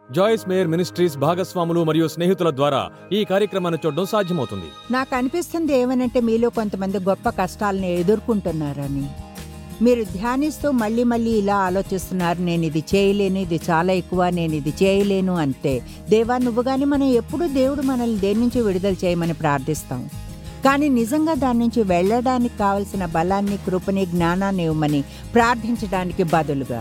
జాయిస్ Meyer ministries భాగస్వాములు మరియు స్నేహితుల ద్వారా ఈ కార్యక్రమాన్ని చూడడం సాధ్యమవుతుంది నాకు అనిపిస్తుంది ఏమనంటే మీలో కొంతమంది గొప్ప కష్టాలను ఎదుర్కొంటున్నారని మీరు ధ్యానిస్తూ మళ్ళీ మళ్ళీ ఇలా ఆలోచిస్తున్నారు నేను ఇది చేయలేను ఇది చాలా ఎక్కువ నేను ఇది చేయలేను అంతే దేవా నువ్వు కానీ మనం ఎప్పుడు దేవుడు మనల్ని దేని నుంచి విడుదల చేయమని ప్రార్థిస్తాం కానీ నిజంగా దాని నుంచి వెళ్ళడానికి కావలసిన బలాన్ని కృపని జ్ఞానాన్ని ఇవ్వమని ప్రార్థించడానికి బదులుగా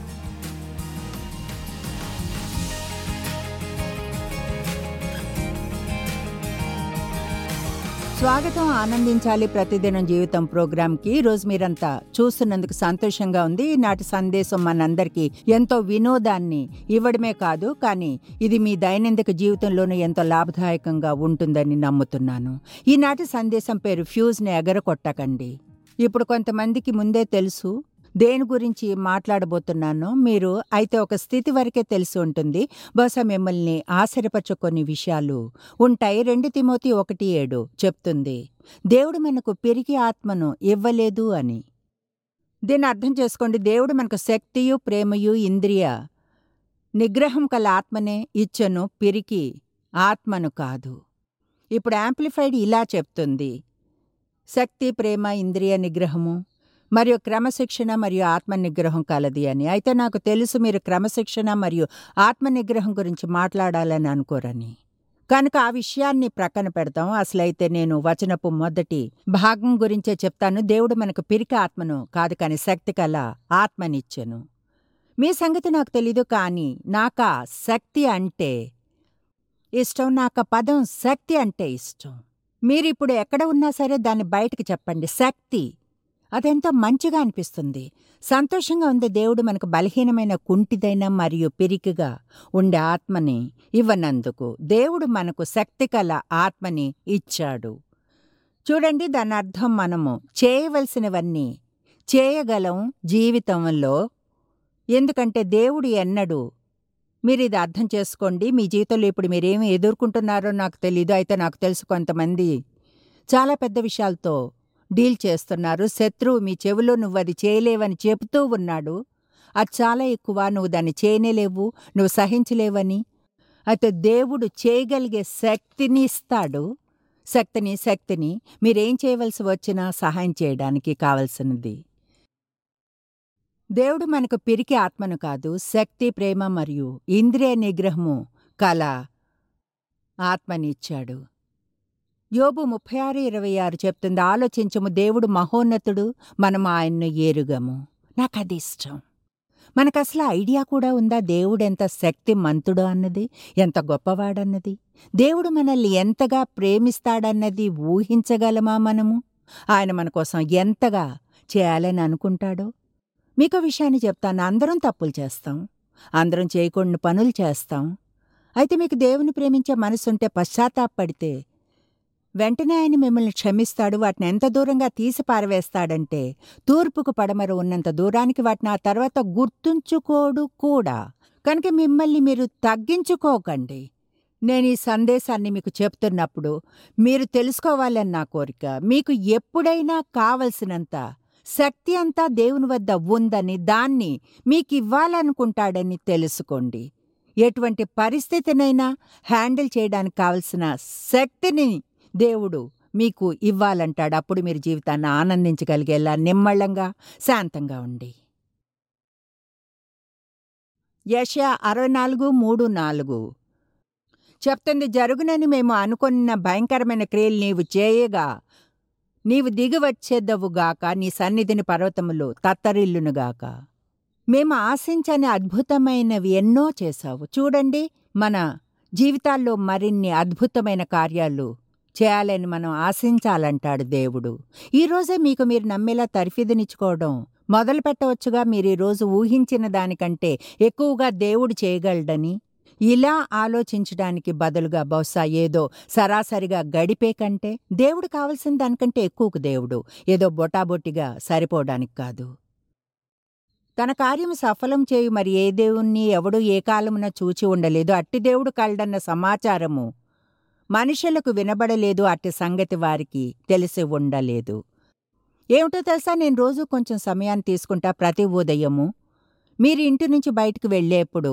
స్వాగతం ఆనందించాలి ప్రతిదినం జీవితం ప్రోగ్రాంకి ఈ రోజు మీరంతా చూస్తున్నందుకు సంతోషంగా ఉంది ఈనాటి సందేశం మనందరికీ ఎంతో వినోదాన్ని ఇవ్వడమే కాదు కానీ ఇది మీ దైనందిక జీవితంలోనూ ఎంతో లాభదాయకంగా ఉంటుందని నమ్ముతున్నాను ఈనాటి సందేశం పేరు ఫ్యూజ్ని ఎగరకొట్టకండి ఇప్పుడు కొంతమందికి ముందే తెలుసు దేని గురించి మాట్లాడబోతున్నానో మీరు అయితే ఒక స్థితి వరకే తెలిసి ఉంటుంది బహుశా మిమ్మల్ని ఆశ్చర్యపరచే కొన్ని విషయాలు ఉంటాయి రెండు తిమోతి ఒకటి ఏడు చెప్తుంది దేవుడు మనకు పెరిగి ఆత్మను ఇవ్వలేదు అని దీన్ని అర్థం చేసుకోండి దేవుడు మనకు శక్తియు ప్రేమయు ఇంద్రియ నిగ్రహం కల ఆత్మనే ఇచ్చను పిరికి ఆత్మను కాదు ఇప్పుడు యాంప్లిఫైడ్ ఇలా చెప్తుంది శక్తి ప్రేమ ఇంద్రియ నిగ్రహము మరియు క్రమశిక్షణ మరియు ఆత్మ నిగ్రహం కలది అని అయితే నాకు తెలుసు మీరు క్రమశిక్షణ మరియు ఆత్మ నిగ్రహం గురించి మాట్లాడాలని అనుకోరని కనుక ఆ విషయాన్ని ప్రక్కన పెడతాం అసలైతే నేను వచనపు మొదటి భాగం గురించే చెప్తాను దేవుడు మనకు పిరికి ఆత్మను కాదు కానీ శక్తి కల ఆత్మనిచ్చెను మీ సంగతి నాకు తెలీదు కానీ నాకా శక్తి అంటే ఇష్టం నాకు ఆ పదం శక్తి అంటే ఇష్టం మీరిప్పుడు ఎక్కడ ఉన్నా సరే దాన్ని బయటకు చెప్పండి శక్తి అదెంతో మంచిగా అనిపిస్తుంది సంతోషంగా ఉంది దేవుడు మనకు బలహీనమైన కుంటిదైన మరియు పిరికిగా ఉండే ఆత్మని ఇవ్వనందుకు దేవుడు మనకు శక్తి కల ఆత్మని ఇచ్చాడు చూడండి దాని అర్థం మనము చేయవలసినవన్నీ చేయగలం జీవితంలో ఎందుకంటే దేవుడు ఎన్నడూ మీరు ఇది అర్థం చేసుకోండి మీ జీవితంలో ఇప్పుడు మీరేమి ఎదుర్కొంటున్నారో నాకు తెలీదు అయితే నాకు తెలుసు కొంతమంది చాలా పెద్ద విషయాలతో డీల్ చేస్తున్నారు శత్రువు మీ చెవిలో నువ్వు అది చేయలేవని చెబుతూ ఉన్నాడు అది చాలా ఎక్కువ నువ్వు దాన్ని చేయనేలేవు నువ్వు సహించలేవని అయితే దేవుడు చేయగలిగే శక్తిని ఇస్తాడు శక్తిని శక్తిని మీరేం చేయవలసి వచ్చినా సహాయం చేయడానికి కావలసినది దేవుడు మనకు పిరికి ఆత్మను కాదు శక్తి ప్రేమ మరియు ఇంద్రియ నిగ్రహము కల ఆత్మనిచ్చాడు యోబు ముప్పై ఆరు ఇరవై ఆరు చెప్తుంది ఆలోచించము దేవుడు మహోన్నతుడు మనం ఆయన్ను ఏరుగము నాకు అది ఇష్టం మనకు అసలు ఐడియా కూడా ఉందా దేవుడు ఎంత శక్తిమంతుడు అన్నది ఎంత గొప్పవాడన్నది దేవుడు మనల్ని ఎంతగా ప్రేమిస్తాడన్నది ఊహించగలమా మనము ఆయన మన కోసం ఎంతగా చేయాలని అనుకుంటాడో మీకు విషయాన్ని చెప్తాను అందరం తప్పులు చేస్తాం అందరం చేయకూడని పనులు చేస్తాం అయితే మీకు దేవుని ప్రేమించే మనసుంటే పశ్చాత్తాపడితే వెంటనే ఆయన మిమ్మల్ని క్షమిస్తాడు వాటిని ఎంత దూరంగా తీసి పారవేస్తాడంటే తూర్పుకు పడమర ఉన్నంత దూరానికి వాటిని ఆ తర్వాత గుర్తుంచుకోడు కూడా కనుక మిమ్మల్ని మీరు తగ్గించుకోకండి నేను ఈ సందేశాన్ని మీకు చెప్తున్నప్పుడు మీరు తెలుసుకోవాలని నా కోరిక మీకు ఎప్పుడైనా కావలసినంత శక్తి అంతా దేవుని వద్ద ఉందని దాన్ని మీకు ఇవ్వాలనుకుంటాడని తెలుసుకోండి ఎటువంటి పరిస్థితినైనా హ్యాండిల్ చేయడానికి కావలసిన శక్తిని దేవుడు మీకు ఇవ్వాలంటాడు అప్పుడు మీరు జీవితాన్ని ఆనందించగలిగేలా నిమ్మళంగా శాంతంగా ఉండి యషయా అరవై నాలుగు మూడు నాలుగు చెప్తుంది జరుగునని మేము అనుకున్న భయంకరమైన క్రియలు నీవు చేయగా నీవు దిగివచ్చేద్దవుగాక నీ సన్నిధిని పర్వతములు తత్తరిల్లునుగాక మేము ఆశించని అద్భుతమైనవి ఎన్నో చేశావు చూడండి మన జీవితాల్లో మరిన్ని అద్భుతమైన కార్యాలు చేయాలని మనం ఆశించాలంటాడు దేవుడు ఈరోజే మీకు మీరు నమ్మేలా తర్ఫీదునిచ్చుకోవడం మొదలు పెట్టవచ్చుగా మీరు ఈరోజు ఊహించిన దానికంటే ఎక్కువగా దేవుడు చేయగలడని ఇలా ఆలోచించడానికి బదులుగా బహుశా ఏదో సరాసరిగా గడిపే కంటే దేవుడు కావలసిన దానికంటే ఎక్కువకు దేవుడు ఏదో బొటాబొట్టిగా సరిపోవడానికి కాదు తన కార్యము సఫలం చేయు మరి ఏ దేవుణ్ణి ఎవడు ఏ కాలమున చూచి ఉండలేదు అట్టి దేవుడు కలడన్న సమాచారము మనుషులకు వినబడలేదు అట్టి సంగతి వారికి తెలిసి ఉండలేదు ఏమిటో తెలుసా నేను రోజు కొంచెం సమయాన్ని తీసుకుంటా ప్రతి ఉదయము మీరు ఇంటి నుంచి బయటకు వెళ్ళేప్పుడు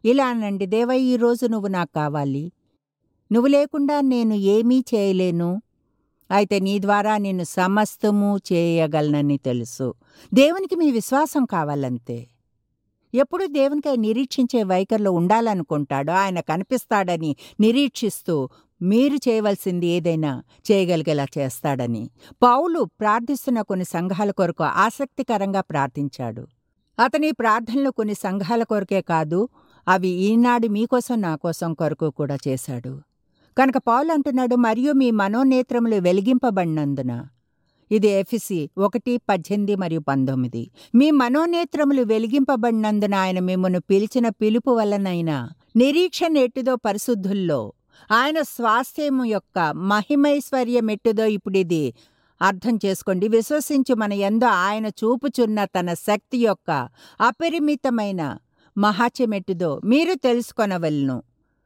ఇలా అనండి దేవ ఈరోజు నువ్వు నాకు కావాలి నువ్వు లేకుండా నేను ఏమీ చేయలేను అయితే నీ ద్వారా నేను సమస్తము చేయగలనని తెలుసు దేవునికి మీ విశ్వాసం కావాలంతే ఎప్పుడు దేవునికై నిరీక్షించే వైఖరిలో ఉండాలనుకుంటాడో ఆయన కనిపిస్తాడని నిరీక్షిస్తూ మీరు చేయవలసింది ఏదైనా చేయగలిగేలా చేస్తాడని పౌలు ప్రార్థిస్తున్న కొన్ని సంఘాల కొరకు ఆసక్తికరంగా ప్రార్థించాడు అతని ప్రార్థనలు కొన్ని సంఘాల కొరకే కాదు అవి ఈనాడు మీకోసం నా కోసం కొరకు కూడా చేశాడు కనుక పౌలు అంటున్నాడు మరియు మీ మనోనేత్రములు వెలిగింపబడినందున ఇది ఎఫిసి ఒకటి పద్దెనిమిది మరియు పంతొమ్మిది మీ మనోనేత్రములు వెలిగింపబడినందున ఆయన మిమ్మల్ని పిలిచిన పిలుపు వలనైనా నిరీక్షణ ఎట్టుదో పరిశుద్ధుల్లో ఆయన స్వాస్థ్యము యొక్క మహిమైశ్వర్యం ఎట్టుదో ఇప్పుడు ఇది అర్థం చేసుకోండి విశ్వసించి మన ఎందో ఆయన చూపుచున్న తన శక్తి యొక్క అపరిమితమైన మహాత్యమెట్టుదో మీరు తెలుసుకొనవలను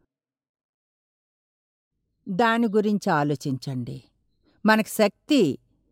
దాని గురించి ఆలోచించండి మనకు శక్తి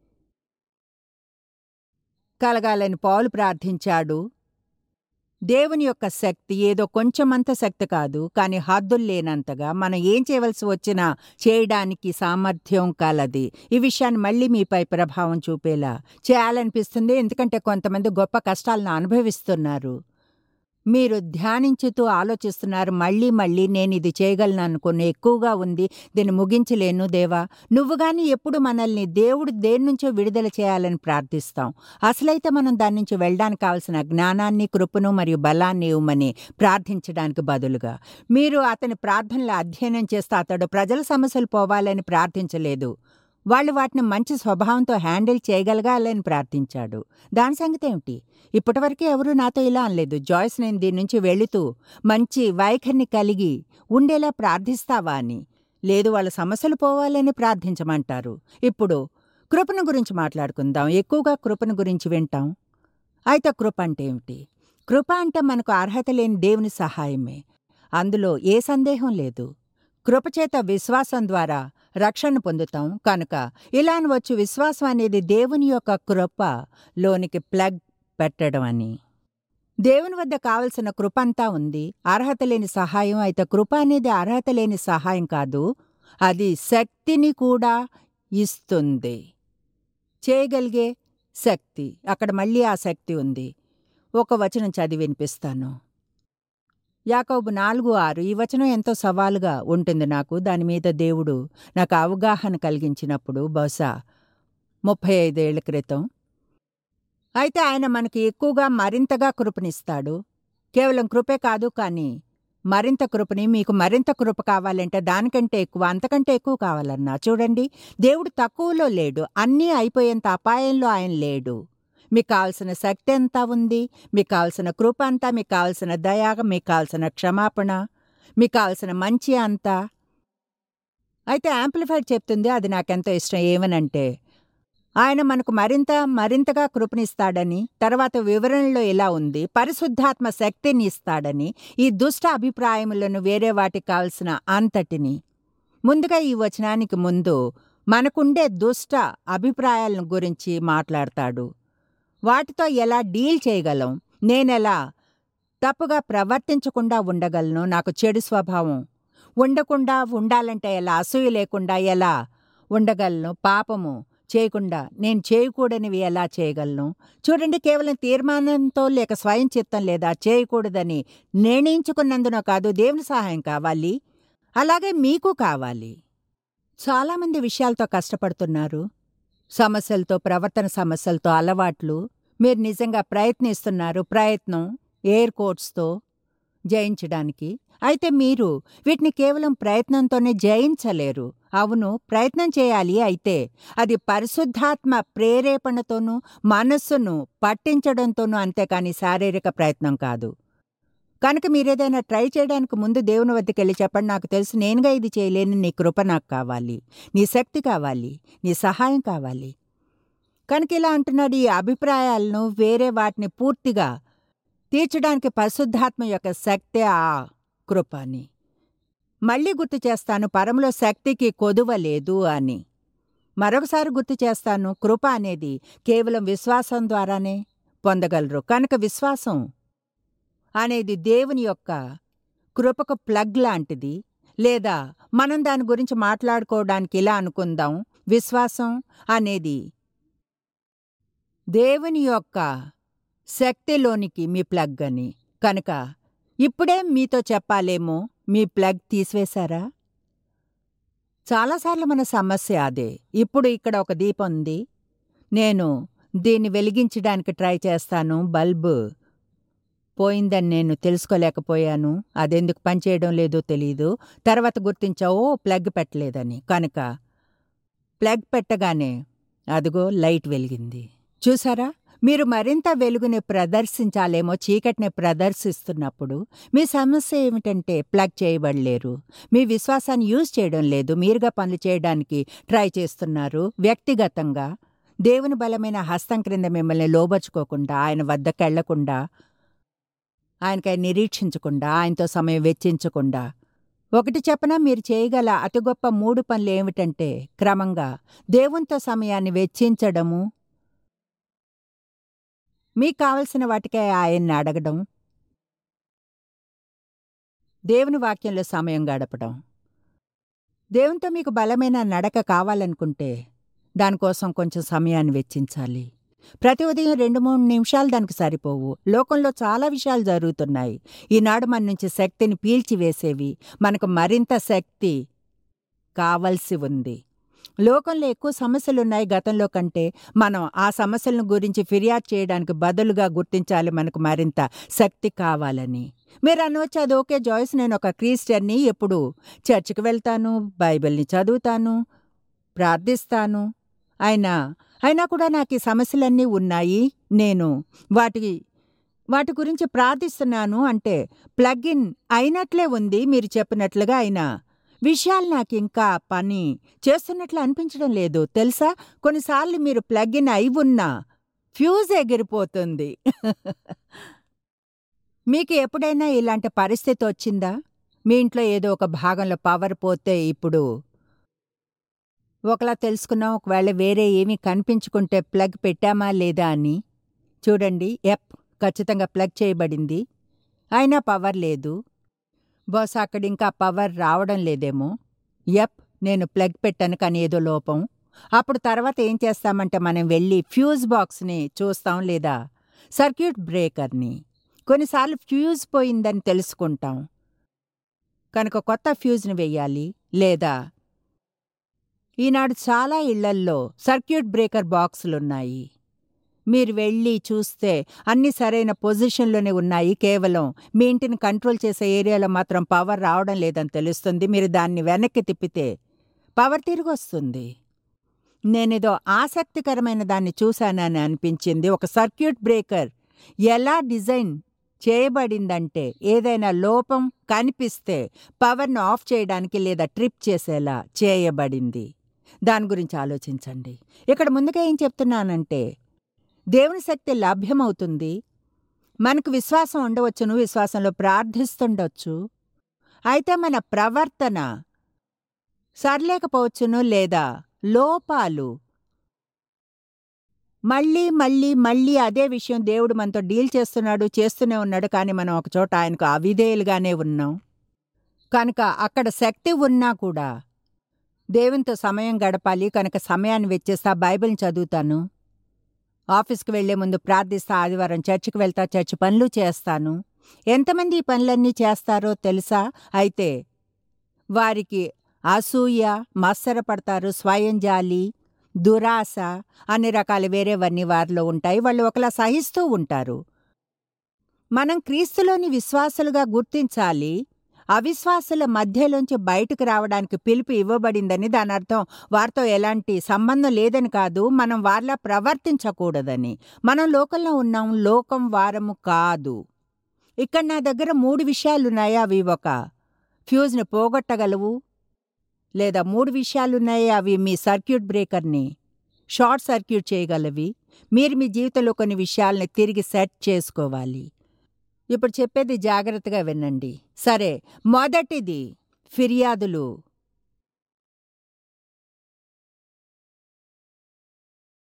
కలగాలని పౌలు ప్రార్థించాడు దేవుని యొక్క శక్తి ఏదో కొంచెమంత శక్తి కాదు కానీ హద్దులు లేనంతగా మనం ఏం చేయవలసి వచ్చినా చేయడానికి సామర్థ్యం కలది ఈ విషయాన్ని మళ్ళీ మీపై ప్రభావం చూపేలా చేయాలనిపిస్తుంది ఎందుకంటే కొంతమంది గొప్ప కష్టాలను అనుభవిస్తున్నారు మీరు ధ్యానించుతూ ఆలోచిస్తున్నారు మళ్ళీ మళ్ళీ నేను ఇది చేయగలను అనుకుని ఎక్కువగా ఉంది దీన్ని ముగించలేను దేవా నువ్వు గాని ఎప్పుడు మనల్ని దేవుడు దేని నుంచో విడుదల చేయాలని ప్రార్థిస్తాం అసలైతే మనం దాని నుంచి వెళ్ళడానికి కావలసిన జ్ఞానాన్ని కృపను మరియు బలాన్ని ఇవ్వమని ప్రార్థించడానికి బదులుగా మీరు అతని ప్రార్థనలు అధ్యయనం చేస్తే అతడు ప్రజల సమస్యలు పోవాలని ప్రార్థించలేదు వాళ్ళు వాటిని మంచి స్వభావంతో హ్యాండిల్ చేయగలగాలని ప్రార్థించాడు దాని సంగతి ఏమిటి ఇప్పటివరకు ఎవరూ నాతో ఇలా అనలేదు జాయ్స్ నేను దీని నుంచి వెళుతూ మంచి వైఖరిని కలిగి ఉండేలా ప్రార్థిస్తావా అని లేదు వాళ్ళ సమస్యలు పోవాలని ప్రార్థించమంటారు ఇప్పుడు కృపను గురించి మాట్లాడుకుందాం ఎక్కువగా కృపను గురించి వింటాం అయితే కృప అంటే ఏమిటి కృప అంటే మనకు అర్హత లేని దేవుని సహాయమే అందులో ఏ సందేహం లేదు కృపచేత విశ్వాసం ద్వారా రక్షణ పొందుతాం కనుక ఇలా అనవచ్చు విశ్వాసం అనేది దేవుని యొక్క కృప లోనికి ప్లగ్ పెట్టడం అని దేవుని వద్ద కావలసిన కృప అంతా ఉంది అర్హత లేని సహాయం అయితే కృప అనేది అర్హత లేని సహాయం కాదు అది శక్తిని కూడా ఇస్తుంది చేయగలిగే శక్తి అక్కడ మళ్ళీ ఆ శక్తి ఉంది ఒక వచనం చదివి వినిపిస్తాను యాకోబు నాలుగు ఆరు ఈ వచనం ఎంతో సవాలుగా ఉంటుంది నాకు దాని మీద దేవుడు నాకు అవగాహన కలిగించినప్పుడు బహుశా ముప్పై ఐదేళ్ల క్రితం అయితే ఆయన మనకి ఎక్కువగా మరింతగా కృపనిస్తాడు కేవలం కృపే కాదు కానీ మరింత కృపని మీకు మరింత కృప కావాలంటే దానికంటే ఎక్కువ అంతకంటే ఎక్కువ కావాలన్నా చూడండి దేవుడు తక్కువలో లేడు అన్నీ అయిపోయేంత అపాయంలో ఆయన లేడు మీకు కావలసిన శక్తి ఎంత ఉంది మీకు కావలసిన కృప అంతా మీకు కావలసిన దయ మీకు కావలసిన క్షమాపణ మీకు కావలసిన మంచి అంతా అయితే యాంప్లిఫైడ్ చెప్తుంది అది నాకెంతో ఇష్టం ఏమనంటే ఆయన మనకు మరింత మరింతగా కృపనిస్తాడని తర్వాత వివరణలో ఇలా ఉంది పరిశుద్ధాత్మ శక్తిని ఇస్తాడని ఈ దుష్ట అభిప్రాయములను వేరే వాటికి కావలసిన అంతటిని ముందుగా ఈ వచనానికి ముందు మనకుండే దుష్ట అభిప్రాయాలను గురించి మాట్లాడతాడు వాటితో ఎలా డీల్ చేయగలం నేనెలా తప్పుగా ప్రవర్తించకుండా ఉండగలను నాకు చెడు స్వభావం ఉండకుండా ఉండాలంటే ఎలా అసూయ లేకుండా ఎలా ఉండగలను పాపము చేయకుండా నేను చేయకూడనివి ఎలా చేయగలను చూడండి కేవలం తీర్మానంతో లేక స్వయం చిత్తం లేదా చేయకూడదని నిర్ణయించుకున్నందున కాదు దేవుని సహాయం కావాలి అలాగే మీకు కావాలి చాలామంది విషయాలతో కష్టపడుతున్నారు సమస్యలతో ప్రవర్తన సమస్యలతో అలవాట్లు మీరు నిజంగా ప్రయత్నిస్తున్నారు ప్రయత్నం ఎయిర్ కోట్స్తో జయించడానికి అయితే మీరు వీటిని కేవలం ప్రయత్నంతోనే జయించలేరు అవును ప్రయత్నం చేయాలి అయితే అది పరిశుద్ధాత్మ ప్రేరేపణతోనూ మనస్సును పట్టించడంతోనూ అంతేకాని శారీరక ప్రయత్నం కాదు కనుక మీరేదైనా ట్రై చేయడానికి ముందు దేవుని వద్దకు వెళ్ళి చెప్పండి నాకు తెలుసు నేనుగా ఇది చేయలేని నీ కృప నాకు కావాలి నీ శక్తి కావాలి నీ సహాయం కావాలి కనుక ఇలా అంటున్నాడు ఈ అభిప్రాయాలను వేరే వాటిని పూర్తిగా తీర్చడానికి పరిశుద్ధాత్మ యొక్క శక్తే ఆ కృప అని మళ్ళీ గుర్తు చేస్తాను పరంలో శక్తికి కొదువ లేదు అని మరొకసారి గుర్తు చేస్తాను కృప అనేది కేవలం విశ్వాసం ద్వారానే పొందగలరు కనుక విశ్వాసం అనేది దేవుని యొక్క కృపకు ప్లగ్ లాంటిది లేదా మనం దాని గురించి మాట్లాడుకోవడానికి ఇలా అనుకుందాం విశ్వాసం అనేది దేవుని యొక్క శక్తిలోనికి మీ ప్లగ్ అని కనుక ఇప్పుడే మీతో చెప్పాలేమో మీ ప్లగ్ తీసివేశారా చాలాసార్లు మన సమస్య అదే ఇప్పుడు ఇక్కడ ఒక దీపం ఉంది నేను దీన్ని వెలిగించడానికి ట్రై చేస్తాను బల్బు పోయిందని నేను తెలుసుకోలేకపోయాను అదెందుకు పనిచేయడం లేదో తెలీదు తర్వాత గుర్తించావో ప్లగ్ పెట్టలేదని కనుక ప్లగ్ పెట్టగానే అదిగో లైట్ వెలిగింది చూసారా మీరు మరింత వెలుగుని ప్రదర్శించాలేమో చీకటిని ప్రదర్శిస్తున్నప్పుడు మీ సమస్య ఏమిటంటే ప్లగ్ చేయబడలేరు మీ విశ్వాసాన్ని యూజ్ చేయడం లేదు మీరుగా పనులు చేయడానికి ట్రై చేస్తున్నారు వ్యక్తిగతంగా దేవుని బలమైన హస్తం క్రింద మిమ్మల్ని లోబర్చుకోకుండా ఆయన వద్దకెళ్లకుండా ఆయనకై నిరీక్షించకుండా ఆయనతో సమయం వెచ్చించకుండా ఒకటి చెప్పనా మీరు చేయగల అతి గొప్ప మూడు పనులు ఏమిటంటే క్రమంగా దేవునితో సమయాన్ని వెచ్చించడము మీకు కావలసిన వాటికే ఆయన్ని అడగడం దేవుని వాక్యంలో సమయం గడపడం దేవునితో మీకు బలమైన నడక కావాలనుకుంటే దానికోసం కొంచెం సమయాన్ని వెచ్చించాలి ప్రతి ఉదయం రెండు మూడు నిమిషాలు దానికి సరిపోవు లోకంలో చాలా విషయాలు జరుగుతున్నాయి ఈనాడు మన నుంచి శక్తిని పీల్చివేసేవి మనకు మరింత శక్తి కావలసి ఉంది లోకంలో ఎక్కువ సమస్యలున్నాయి గతంలో కంటే మనం ఆ సమస్యలను గురించి ఫిర్యాదు చేయడానికి బదులుగా గుర్తించాలి మనకు మరింత శక్తి కావాలని మీరు అనవచ్చు అది ఓకే జాయిస్ నేను ఒక క్రిస్టియన్ని ఎప్పుడు చర్చికి వెళ్తాను బైబిల్ని చదువుతాను ప్రార్థిస్తాను అయినా అయినా కూడా నాకు ఈ సమస్యలన్నీ ఉన్నాయి నేను వాటి వాటి గురించి ప్రార్థిస్తున్నాను అంటే ప్లగ్ ఇన్ అయినట్లే ఉంది మీరు చెప్పినట్లుగా అయినా విషయాలు నాకు ఇంకా పని చేస్తున్నట్లు అనిపించడం లేదు తెలుసా కొన్నిసార్లు మీరు ప్లగ్ ఇన్ అయి ఉన్నా ఫ్యూజ్ ఎగిరిపోతుంది మీకు ఎప్పుడైనా ఇలాంటి పరిస్థితి వచ్చిందా మీ ఇంట్లో ఏదో ఒక భాగంలో పవర్ పోతే ఇప్పుడు ఒకలా తెలుసుకున్నాం ఒకవేళ వేరే ఏమీ కనిపించుకుంటే ప్లగ్ పెట్టామా లేదా అని చూడండి ఎప్ ఖచ్చితంగా ప్లగ్ చేయబడింది అయినా పవర్ లేదు బహుశా అక్కడ ఇంకా పవర్ రావడం లేదేమో ఎప్ నేను ప్లగ్ పెట్టాను కానీ ఏదో లోపం అప్పుడు తర్వాత ఏం చేస్తామంటే మనం వెళ్ళి ఫ్యూజ్ బాక్స్ని చూస్తాం లేదా సర్క్యూట్ బ్రేకర్ని కొన్నిసార్లు ఫ్యూజ్ పోయిందని తెలుసుకుంటాం కనుక కొత్త ఫ్యూజ్ని వెయ్యాలి లేదా ఈనాడు చాలా ఇళ్లల్లో సర్క్యూట్ బ్రేకర్ బాక్సులున్నాయి మీరు వెళ్ళి చూస్తే అన్ని సరైన పొజిషన్లోనే ఉన్నాయి కేవలం మీ ఇంటిని కంట్రోల్ చేసే ఏరియాలో మాత్రం పవర్ రావడం లేదని తెలుస్తుంది మీరు దాన్ని వెనక్కి తిప్పితే పవర్ తిరిగి వస్తుంది నేనేదో ఆసక్తికరమైన దాన్ని చూశానని అనిపించింది ఒక సర్క్యూట్ బ్రేకర్ ఎలా డిజైన్ చేయబడిందంటే ఏదైనా లోపం కనిపిస్తే పవర్ను ఆఫ్ చేయడానికి లేదా ట్రిప్ చేసేలా చేయబడింది దాని గురించి ఆలోచించండి ఇక్కడ ముందుగా ఏం చెప్తున్నానంటే దేవుని శక్తి లభ్యమవుతుంది మనకు విశ్వాసం ఉండవచ్చును విశ్వాసంలో ప్రార్థిస్తుండొచ్చు అయితే మన ప్రవర్తన సర్లేకపోవచ్చును లేదా లోపాలు మళ్ళీ మళ్ళీ మళ్ళీ అదే విషయం దేవుడు మనతో డీల్ చేస్తున్నాడు చేస్తూనే ఉన్నాడు కానీ మనం ఒకచోట ఆయనకు అవిధేయులుగానే ఉన్నాం కనుక అక్కడ శక్తి ఉన్నా కూడా దేవునితో సమయం గడపాలి కనుక సమయాన్ని వెచ్చేస్తా బైబిల్ని చదువుతాను ఆఫీస్కి వెళ్లే ముందు ప్రార్థిస్తా ఆదివారం చర్చికి వెళ్తా చర్చి పనులు చేస్తాను ఎంతమంది ఈ పనులన్నీ చేస్తారో తెలుసా అయితే వారికి అసూయ మత్సరపడతారు స్వయం జాలి దురాశ అన్ని రకాల వేరేవన్నీ వారిలో ఉంటాయి వాళ్ళు ఒకలా సహిస్తూ ఉంటారు మనం క్రీస్తులోని విశ్వాసులుగా గుర్తించాలి అవిశ్వాసుల మధ్యలోంచి బయటకు రావడానికి పిలుపు ఇవ్వబడిందని దాని అర్థం వారితో ఎలాంటి సంబంధం లేదని కాదు మనం వారిలా ప్రవర్తించకూడదని మనం లోకంలో ఉన్నాం లోకం వారము కాదు ఇక్కడ నా దగ్గర మూడు విషయాలున్నాయి అవి ఒక ఫ్యూజ్ని పోగొట్టగలవు లేదా మూడు విషయాలున్నాయి అవి మీ సర్క్యూట్ బ్రేకర్ని షార్ట్ సర్క్యూట్ చేయగలవి మీరు మీ జీవితంలో కొన్ని విషయాల్ని తిరిగి సెట్ చేసుకోవాలి ఇప్పుడు చెప్పేది జాగ్రత్తగా వినండి సరే మొదటిది ఫిర్యాదులు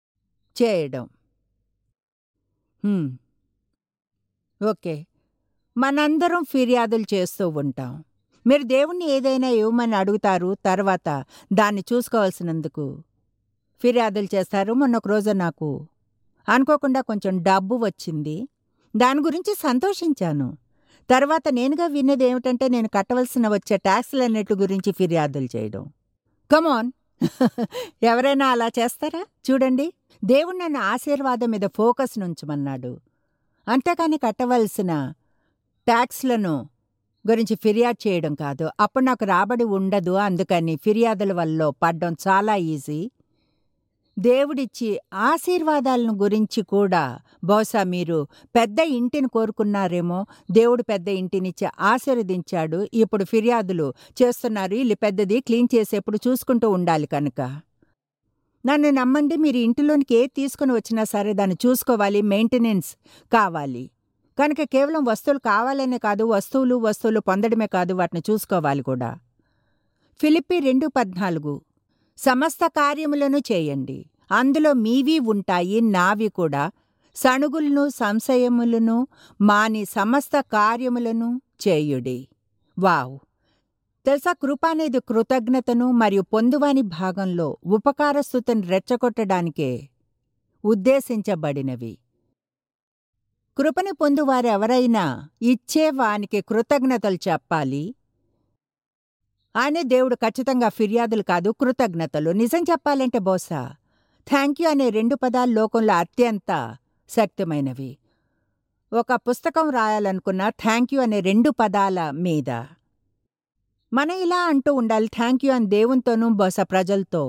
చేయడం హ్మ్. ఓకే మనందరం ఫిర్యాదులు చేస్తూ ఉంటాం మీరు దేవుణ్ణి ఏదైనా ఇవ్వమని అడుగుతారు తర్వాత దాన్ని చూసుకోవాల్సినందుకు ఫిర్యాదులు చేస్తారు మొన్న ఒక రోజు నాకు అనుకోకుండా కొంచెం డబ్బు వచ్చింది దాని గురించి సంతోషించాను తర్వాత నేనుగా విన్నది ఏమిటంటే నేను కట్టవలసిన వచ్చే ట్యాక్స్లన్నిటి గురించి ఫిర్యాదులు చేయడం కమాన్ ఎవరైనా అలా చేస్తారా చూడండి దేవుడు నన్ను ఆశీర్వాదం మీద ఫోకస్ నుంచమన్నాడు అంతేకాని కట్టవలసిన ట్యాక్స్లను గురించి ఫిర్యాదు చేయడం కాదు అప్పుడు నాకు రాబడి ఉండదు అందుకని ఫిర్యాదుల వల్ల పడ్డం చాలా ఈజీ దేవుడిచ్చి ఆశీర్వాదాలను గురించి కూడా బహుశా మీరు పెద్ద ఇంటిని కోరుకున్నారేమో దేవుడు పెద్ద ఇంటినిచ్చి ఆశీర్వదించాడు ఇప్పుడు ఫిర్యాదులు చేస్తున్నారు ఇల్లు పెద్దది క్లీన్ చేసేప్పుడు చూసుకుంటూ ఉండాలి కనుక నన్ను నమ్మండి మీరు ఇంటిలోనికి ఏది తీసుకుని వచ్చినా సరే దాన్ని చూసుకోవాలి మెయింటెనెన్స్ కావాలి కనుక కేవలం వస్తువులు కావాలనే కాదు వస్తువులు వస్తువులు పొందడమే కాదు వాటిని చూసుకోవాలి కూడా ఫిలిప్పి రెండు పద్నాలుగు సమస్త కార్యములను చేయండి అందులో మీవి ఉంటాయి నావి కూడా సణుగులను సంశయములను మాని సమస్త కార్యములను చేయుడి వావ్ తెలుసా కృప అనేది కృతజ్ఞతను మరియు పొందువాని భాగంలో ఉపకారస్థుతిని రెచ్చగొట్టడానికే ఉద్దేశించబడినవి కృపని పొందువారు ఎవరైనా ఇచ్చేవానికి కృతజ్ఞతలు చెప్పాలి ఆయనే దేవుడు ఖచ్చితంగా ఫిర్యాదులు కాదు కృతజ్ఞతలు నిజం చెప్పాలంటే బహుశా థ్యాంక్ యూ అనే రెండు పదాలు లోకంలో అత్యంత శక్తిమైనవి ఒక పుస్తకం రాయాలనుకున్న థ్యాంక్ యూ అనే రెండు పదాల మీద మనం ఇలా అంటూ ఉండాలి థ్యాంక్ యూ అని దేవునితోనూ బహుశా ప్రజలతో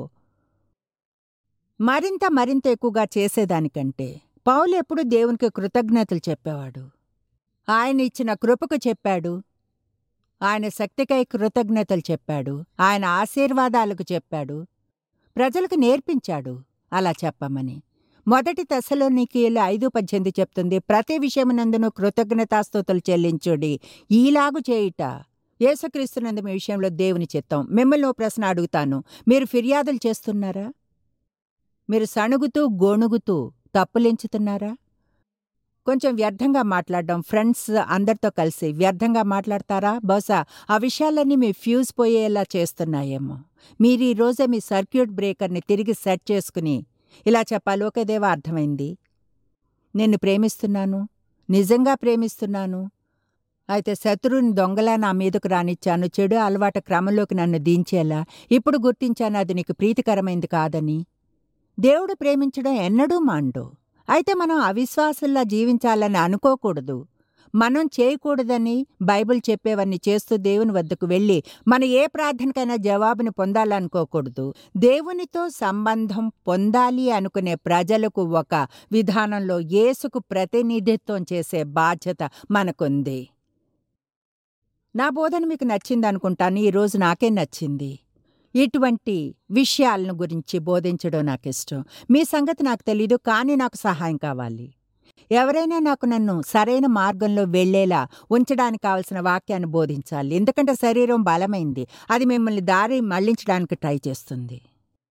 మరింత మరింత ఎక్కువగా చేసేదానికంటే పౌలు ఎప్పుడు దేవునికి కృతజ్ఞతలు చెప్పేవాడు ఆయన ఇచ్చిన కృపకు చెప్పాడు ఆయన శక్తికై కృతజ్ఞతలు చెప్పాడు ఆయన ఆశీర్వాదాలకు చెప్పాడు ప్రజలకు నేర్పించాడు అలా చెప్పమని మొదటి దశలోనికీలు ఐదు పద్దెనిమిది చెప్తుంది ప్రతి విషయమునందును కృతజ్ఞతాస్తుతులు చెల్లించుడి ఈలాగు చేయుట యేసుక్రీస్తునందు మీ విషయంలో దేవుని చిత్తం మిమ్మల్ని ఓ ప్రశ్న అడుగుతాను మీరు ఫిర్యాదులు చేస్తున్నారా మీరు సణుగుతూ గొణుగుతూ తప్పులెంచుతున్నారా కొంచెం వ్యర్థంగా మాట్లాడడం ఫ్రెండ్స్ అందరితో కలిసి వ్యర్థంగా మాట్లాడతారా బహుశా ఆ విషయాలన్నీ మీ ఫ్యూజ్ పోయేలా చేస్తున్నాయేమో మీరు ఈ రోజే మీ సర్క్యూట్ బ్రేకర్ని తిరిగి సెట్ చేసుకుని ఇలా చెప్పాలి ఓకే దేవా అర్థమైంది నిన్ను ప్రేమిస్తున్నాను నిజంగా ప్రేమిస్తున్నాను అయితే శత్రువుని దొంగలా నా మీదకు రానిచ్చాను చెడు అలవాటు క్రమంలోకి నన్ను దించేలా ఇప్పుడు గుర్తించాను అది నీకు ప్రీతికరమైంది కాదని దేవుడు ప్రేమించడం ఎన్నడూ మాండు అయితే మనం అవిశ్వాసుల్లా జీవించాలని అనుకోకూడదు మనం చేయకూడదని బైబిల్ చెప్పేవన్నీ చేస్తూ దేవుని వద్దకు వెళ్ళి మన ఏ ప్రార్థనకైనా జవాబుని పొందాలనుకోకూడదు దేవునితో సంబంధం పొందాలి అనుకునే ప్రజలకు ఒక విధానంలో యేసుకు ప్రతినిధిత్వం చేసే బాధ్యత మనకుంది నా బోధన మీకు నచ్చింది అనుకుంటాను ఈరోజు నాకే నచ్చింది ఇటువంటి విషయాలను గురించి బోధించడం నాకు ఇష్టం మీ సంగతి నాకు తెలీదు కానీ నాకు సహాయం కావాలి ఎవరైనా నాకు నన్ను సరైన మార్గంలో వెళ్లేలా ఉంచడానికి కావలసిన వాక్యాన్ని బోధించాలి ఎందుకంటే శరీరం బలమైంది అది మిమ్మల్ని దారి మళ్లించడానికి ట్రై చేస్తుంది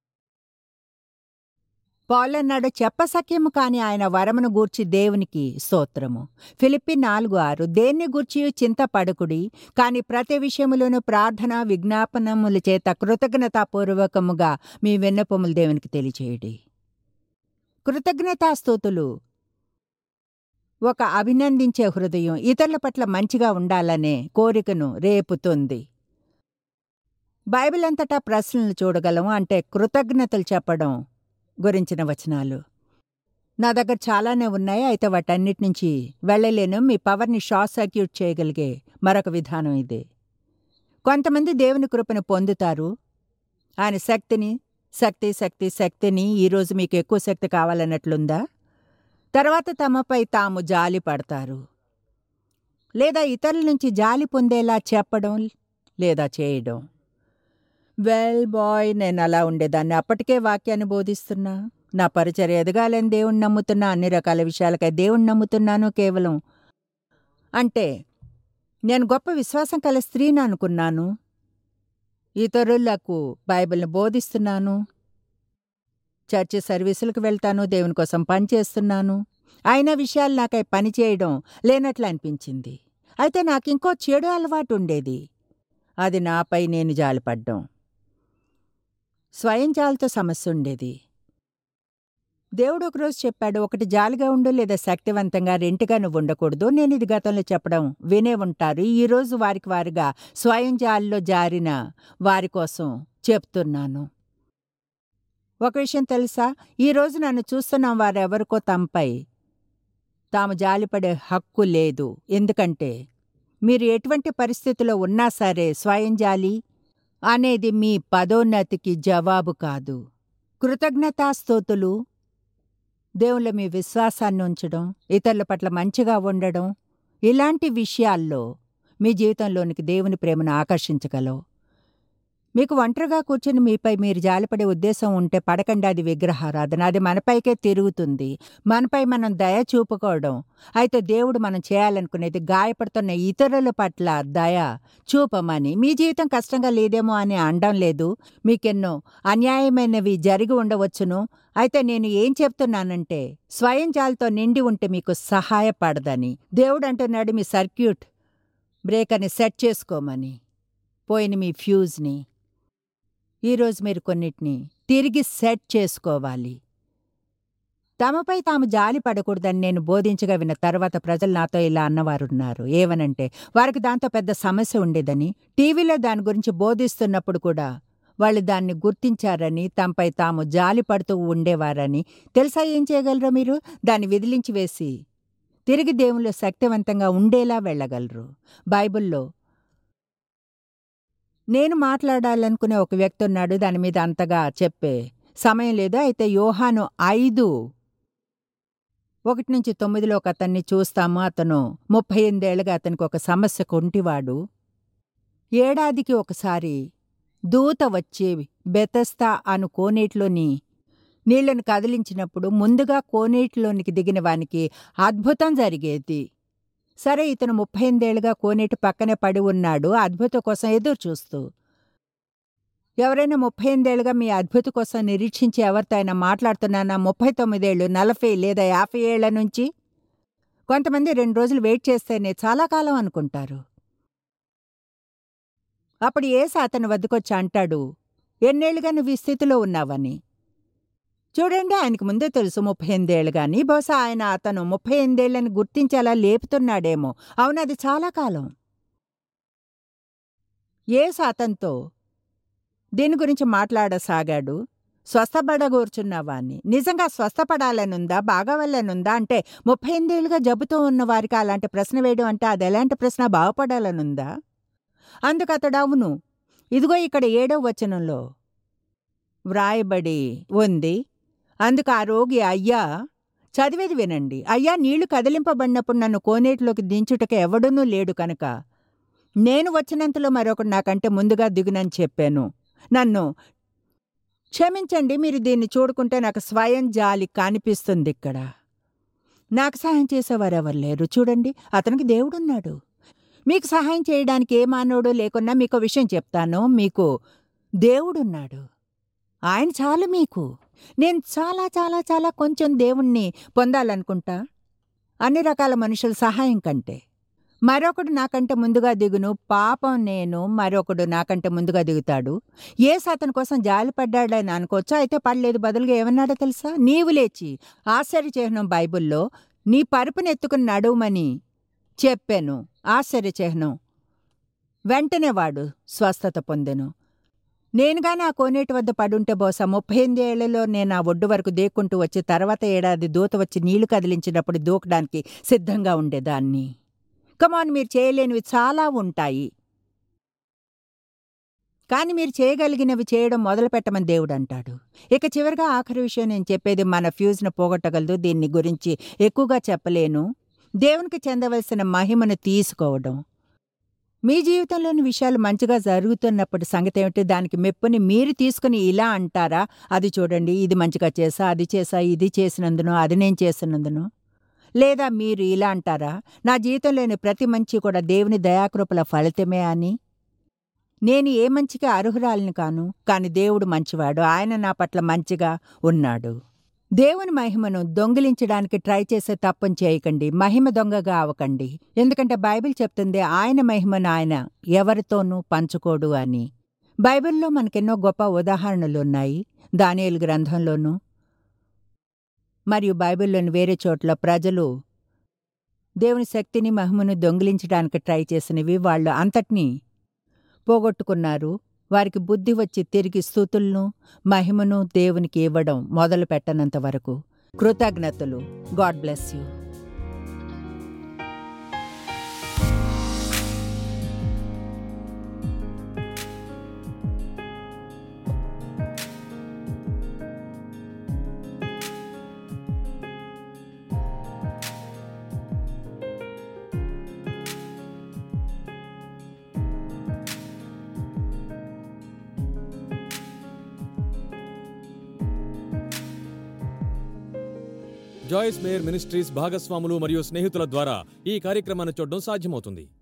పౌలన్నాడు చెప్పసఖ్యము కాని ఆయన వరమును గూర్చి దేవునికి స్తోత్రము ఫిలిప్పి నాలుగు ఆరు దేన్ని గూర్చి చింతపడకుడి కాని ప్రతి విషయములోనూ ప్రార్థన విజ్ఞాపనముల చేత కృతజ్ఞతాపూర్వకముగా మీ విన్నపములు దేవునికి తెలియచేయుడి కృతజ్ఞతాస్తుతులు ఒక అభినందించే హృదయం ఇతరుల పట్ల మంచిగా ఉండాలనే కోరికను రేపుతుంది బైబిల్ అంతటా ప్రశ్నలు చూడగలం అంటే కృతజ్ఞతలు చెప్పడం గురించిన వచనాలు నా దగ్గర చాలానే ఉన్నాయి అయితే వాటన్నిటి నుంచి వెళ్ళలేను మీ పవర్ని షార్ట్ సర్క్యూట్ చేయగలిగే మరొక విధానం ఇదే కొంతమంది దేవుని కృపను పొందుతారు ఆయన శక్తిని శక్తి శక్తి శక్తిని ఈరోజు మీకు ఎక్కువ శక్తి కావాలన్నట్లుందా తర్వాత తమపై తాము జాలి పడతారు లేదా ఇతరుల నుంచి జాలి పొందేలా చెప్పడం లేదా చేయడం వెల్ బాయ్ నేను అలా ఉండేదాన్ని అప్పటికే వాక్యాన్ని బోధిస్తున్నా నా పరిచర్య ఎదగాలని దేవుణ్ణి నమ్ముతున్నా అన్ని రకాల విషయాలకై దేవుణ్ణి నమ్ముతున్నాను కేవలం అంటే నేను గొప్ప విశ్వాసం కల స్త్రీని అనుకున్నాను ఇతరులకు బైబిల్ని బోధిస్తున్నాను చర్చి సర్వీసులకు వెళ్తాను దేవుని కోసం పనిచేస్తున్నాను అయిన విషయాలు నాకై పనిచేయడం లేనట్లు అనిపించింది అయితే నాకింకో చెడు అలవాటు ఉండేది అది నాపై నేను జాలిపడ్డం స్వయం జాలితో సమస్య ఉండేది దేవుడు ఒకరోజు చెప్పాడు ఒకటి జాలిగా ఉండు లేదా శక్తివంతంగా రెంటిగా నువ్వు ఉండకూడదు నేను ఇది గతంలో చెప్పడం వినే ఉంటారు ఈరోజు వారికి వారిగా స్వయం జాలిలో జారిన వారి కోసం చెప్తున్నాను ఒక విషయం తెలుసా ఈరోజు నన్ను చూస్తున్న వారెవరికో తమపై తాము జాలిపడే హక్కు లేదు ఎందుకంటే మీరు ఎటువంటి పరిస్థితిలో ఉన్నా సరే స్వయం జాలి అనేది మీ పదోన్నతికి జవాబు కాదు కృతజ్ఞతాస్తోతులు దేవుళ్ళ మీ విశ్వాసాన్ని ఉంచడం ఇతరుల పట్ల మంచిగా ఉండడం ఇలాంటి విషయాల్లో మీ జీవితంలోనికి దేవుని ప్రేమను ఆకర్షించగలవు మీకు ఒంటరిగా కూర్చుని మీపై మీరు జాలిపడే ఉద్దేశం ఉంటే పడకండి అది విగ్రహారాధన అది మనపైకే తిరుగుతుంది మనపై మనం దయ చూపుకోవడం అయితే దేవుడు మనం చేయాలనుకునేది గాయపడుతున్న ఇతరుల పట్ల దయ చూపమని మీ జీవితం కష్టంగా లేదేమో అని అనడం లేదు మీకెన్నో అన్యాయమైనవి జరిగి ఉండవచ్చును అయితే నేను ఏం చెప్తున్నానంటే స్వయం జాలతో నిండి ఉంటే మీకు సహాయపడదని దేవుడు అంటున్నాడు మీ సర్క్యూట్ బ్రేకర్ని సెట్ చేసుకోమని పోయిన మీ ఫ్యూజ్ని ఈరోజు మీరు కొన్నిటిని తిరిగి సెట్ చేసుకోవాలి తమపై తాము జాలి పడకూడదని నేను బోధించగా విన్న తర్వాత ప్రజలు నాతో ఇలా అన్నవారున్నారు ఏవనంటే వారికి దాంతో పెద్ద సమస్య ఉండేదని టీవీలో దాని గురించి బోధిస్తున్నప్పుడు కూడా వాళ్ళు దాన్ని గుర్తించారని తమపై తాము జాలి పడుతూ ఉండేవారని తెలుసా ఏం చేయగలరో మీరు దాన్ని విదిలించి వేసి తిరిగి దేవుళ్ళు శక్తివంతంగా ఉండేలా వెళ్ళగలరు బైబిల్లో నేను మాట్లాడాలనుకునే ఒక వ్యక్తి ఉన్నాడు దాని మీద అంతగా చెప్పే సమయం లేదు అయితే యోహాను ఐదు ఒకటి నుంచి తొమ్మిదిలో ఒక అతన్ని చూస్తాము అతను ముప్పై ఎనిమిదేళ్లుగా అతనికి ఒక సమస్య కొంటివాడు ఏడాదికి ఒకసారి దూత వచ్చి బెతస్తా అను కోనేటిలోని నీళ్లను కదిలించినప్పుడు ముందుగా కోనేటిలోనికి దిగిన వానికి అద్భుతం జరిగేది సరే ఇతను ముప్పై ఎనిమిదేళ్లుగా కోనేటి పక్కనే పడి ఉన్నాడు అద్భుతం కోసం ఎదురు చూస్తూ ఎవరైనా ముప్పై ఎనిమిదేళ్లుగా మీ అద్భుత కోసం నిరీక్షించి ఎవరితో అయినా మాట్లాడుతున్నానా ముప్పై తొమ్మిదేళ్ళు నలభై లేదా యాభై ఏళ్ల నుంచి కొంతమంది రెండు రోజులు వెయిట్ చేస్తేనే చాలా కాలం అనుకుంటారు అప్పుడు ఏసు అతని వద్దకొచ్చి అంటాడు ఎన్నేళ్లుగా నువ్వు ఈ స్థితిలో ఉన్నావని చూడండి ఆయనకు ముందే తెలుసు ముప్పై ఎనిమిదేళ్ళు గాని బహుశా ఆయన అతను ముప్పై ఎనిమిదేళ్లని గుర్తించేలా లేపుతున్నాడేమో అవును అది చాలా కాలం ఏసు అతనితో దీని గురించి మాట్లాడసాగాడు స్వస్థపడగూర్చున్నవాన్ని నిజంగా స్వస్థపడాలనుందా బాగావల్లనుందా అంటే ముప్పై ఎనిమిదేళ్లుగా జబ్బుతో ఉన్న వారికి అలాంటి ప్రశ్న వేయడం అంటే అది ఎలాంటి ప్రశ్న బాగుపడాలనుందా అందుకు అతడు అవును ఇదిగో ఇక్కడ ఏడో వచనంలో వ్రాయబడి ఉంది అందుకు ఆ రోగి అయ్యా చదివేది వినండి అయ్యా నీళ్లు కదిలింపబడినప్పుడు నన్ను కోనేటిలోకి దించుటకు ఎవడనూ లేడు కనుక నేను వచ్చినంతలో మరొకడు నాకంటే ముందుగా దిగునని చెప్పాను నన్ను క్షమించండి మీరు దీన్ని చూడుకుంటే నాకు స్వయం జాలి కనిపిస్తుంది ఇక్కడ నాకు సహాయం చేసేవారు ఎవరు లేరు చూడండి అతనికి దేవుడున్నాడు మీకు సహాయం చేయడానికి ఏ మానవుడు లేకున్నా మీకు విషయం చెప్తాను మీకు దేవుడున్నాడు ఆయన చాలు మీకు నేను చాలా చాలా చాలా కొంచెం దేవుణ్ణి పొందాలనుకుంటా అన్ని రకాల మనుషుల సహాయం కంటే మరొకడు నాకంటే ముందుగా దిగును పాపం నేను మరొకడు నాకంటే ముందుగా దిగుతాడు ఏ అతని కోసం జాలిపడ్డాడని అనుకోవచ్చు అయితే పడలేదు బదులుగా ఏమన్నాడో తెలుసా నీవు లేచి ఆశ్చర్యచిహ్నం బైబిల్లో నీ పరుపునెత్తుకుని నడుమని చెప్పాను ఆశ్చర్యచిహ్నం వెంటనే వాడు స్వస్థత పొందెను నేనుగాని ఆ కోనేటి వద్ద పడుంటే బహుశా ముప్పై ఎనిమిది ఏళ్లలో నేను ఆ ఒడ్డు వరకు దేక్కుంటూ వచ్చి తర్వాత ఏడాది దూత వచ్చి నీళ్లు కదిలించినప్పుడు దూకడానికి సిద్ధంగా ఉండేదాన్ని కమాన్ మీరు చేయలేనివి చాలా ఉంటాయి కానీ మీరు చేయగలిగినవి చేయడం మొదలు పెట్టమని దేవుడు అంటాడు ఇక చివరిగా ఆఖరి విషయం నేను చెప్పేది మన ఫ్యూజ్ను పోగొట్టగలదు దీన్ని గురించి ఎక్కువగా చెప్పలేను దేవునికి చెందవలసిన మహిమను తీసుకోవడం మీ జీవితంలోని విషయాలు మంచిగా జరుగుతున్నప్పుడు సంగతి ఏమిటి దానికి మెప్పుని మీరు తీసుకుని ఇలా అంటారా అది చూడండి ఇది మంచిగా చేసా అది చేసా ఇది చేసినందును అది నేను చేసినందును లేదా మీరు ఇలా అంటారా నా జీవితంలోని ప్రతి మంచి కూడా దేవుని దయాకృపల ఫలితమే అని నేను ఏ మంచికి అర్హురాలిని కాను కాని దేవుడు మంచివాడు ఆయన నా పట్ల మంచిగా ఉన్నాడు దేవుని మహిమను దొంగిలించడానికి ట్రై చేసే తప్పని చేయకండి మహిమ దొంగగా అవకండి ఎందుకంటే బైబిల్ చెప్తుంది ఆయన మహిమను ఆయన ఎవరితోనూ పంచుకోడు అని బైబిల్లో మనకెన్నో గొప్ప ఉదాహరణలు ఉన్నాయి దానియేలు గ్రంథంలోనూ మరియు బైబిల్లోని వేరే చోట్ల ప్రజలు దేవుని శక్తిని మహిమను దొంగిలించడానికి ట్రై చేసినవి వాళ్ళు అంతటినీ పోగొట్టుకున్నారు వారికి బుద్ధి వచ్చి తిరిగి స్థుతులను మహిమను దేవునికి ఇవ్వడం మొదలు పెట్టనంత వరకు కృతజ్ఞతలు God bless you Joyce Meyer ministries భాగస్వాములు మరియు స్నేహితుల ద్వారా ఈ కార్యక్రమాన్ని చూడడం సాధ్యమవుతుంది